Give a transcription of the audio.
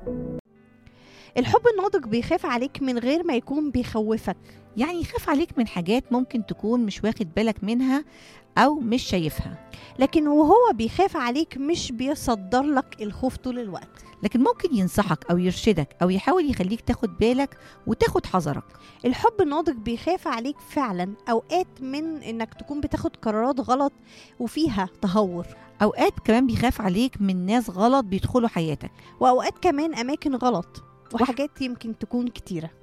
الحب الناضج بيخاف عليك من غير ما يكون بيخوفك يعني يخاف عليك من حاجات ممكن تكون مش واخد بالك منها أو مش شايفها لكن وهو بيخاف عليك مش بيصدر لك الخوف طول الوقت لكن ممكن ينصحك أو يرشدك أو يحاول يخليك تاخد بالك وتاخد حذرك الحب الناضج بيخاف عليك فعلا اوقات من انك تكون بتاخد قرارات غلط وفيها تهور أوقات كمان بيخاف عليك من ناس غلط بيدخلوا حياتك واوقات كمان اماكن غلط وحاجات يمكن تكون كتيره